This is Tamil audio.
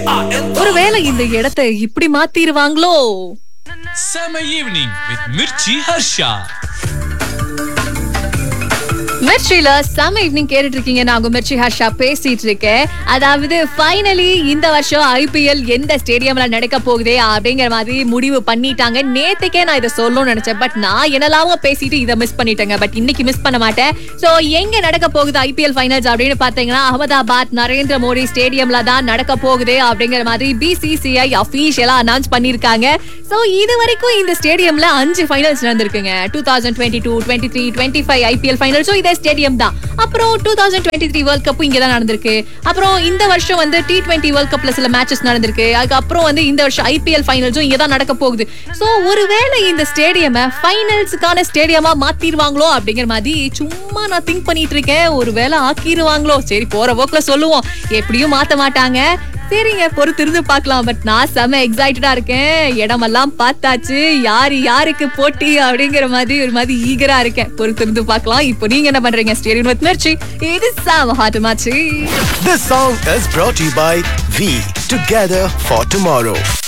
ஒருவேளை இந்த இடத்தை இப்படி மாத்திருவாங்களோ Summer evening with Mirchi Harsha. மெர்ச்சில சம்ம ஈவினிங் கேட்டுட்டு இருக்கீங்க நான் உங்க மெர்ச்சி ஹர்ஷா பேசிட்டு இருக்கேன் அதாவது ஃபைனலி இந்த வருஷம் ஐபிஎல் எந்த ஸ்டேடியம்ல நடக்க போகுதே அப்படிங்கிற மாதிரி முடிவு பண்ணிட்டாங்க நேத்துக்கே நான் இதை சொல்லணும்னு நினைச்சேன் பட் நான் என்னெல்லாமோ பேசிட்டு இதை மிஸ் பண்ணிட்டேங்க பட் இன்னைக்கு மிஸ் பண்ண மாட்டேன் சோ எங்க நடக்க போகுது ஐபிஎல் ஃபைனல்ஸ் அப்படின்னு பாத்தீங்கன்னா அகமதாபாத் நரேந்திர மோடி ஸ்டேடியம்ல தான் நடக்க போகுது அப்படிங்கிற மாதிரி பிசிசிஐ அபிஷியலா அனௌன்ஸ் பண்ணிருக்காங்க சோ இது வரைக்கும் இந்த ஸ்டேடியம்ல அஞ்சு ஃபைனல்ஸ் நடந்திருக்குங்க two thousand twenty two twenty three twenty five IPL ஃபைனல்ஸும் இதே ஸ்டேடியம் தான் அப்புறம் two thousand twenty three world கப்பும் இங்க தான் நடந்திருக்கு அப்புறம் இந்த வருஷம் வந்து டி டுவெண்ட்டி வேர்ல்ட் கப்ல சில மேட்சஸ் நடந்திருக்கு அதுக்கப்புறம் வந்து இந்த வருஷம் ஐபிஎல் ஃபைனல்ஸும் இங்க தான் நடக்க போகுது சோ ஒருவேளை இந்த ஸ்டேடியம் ஃபைனல்ஸுக்கான ஸ்டேடியமா மாத்திருவாங்களோ அப்படிங்கிற மாதிரி சும்மா நான் திங்க் பண்ணிட்டு இருக்கேன் ஒருவேளை ஆக்கிருவாங்களோ சரி போற போக்குல சொல்லுவோம் எப்படியும் மாத்த மாட்டாங்க சரிங்க பொறுத்து இருந்து பார்க்கலாம் பட் நான் செம எக்ஸைட்டடா இருக்கேன் இடமெல்லாம் பார்த்தாச்சு யாரு யாருக்கு போட்டி அப்படிங்கிற மாதிரி ஒரு மாதிரி ஈகரா இருக்கேன் பொறுத்து இருந்து பார்க்கலாம் இப்போ நீங்க என்ன பண்றீங்க ஸ்டேடியம் வித் மிர்ச்சி இது சாம ஹாட் மாச்சு This song is brought to you by V Together for Tomorrow.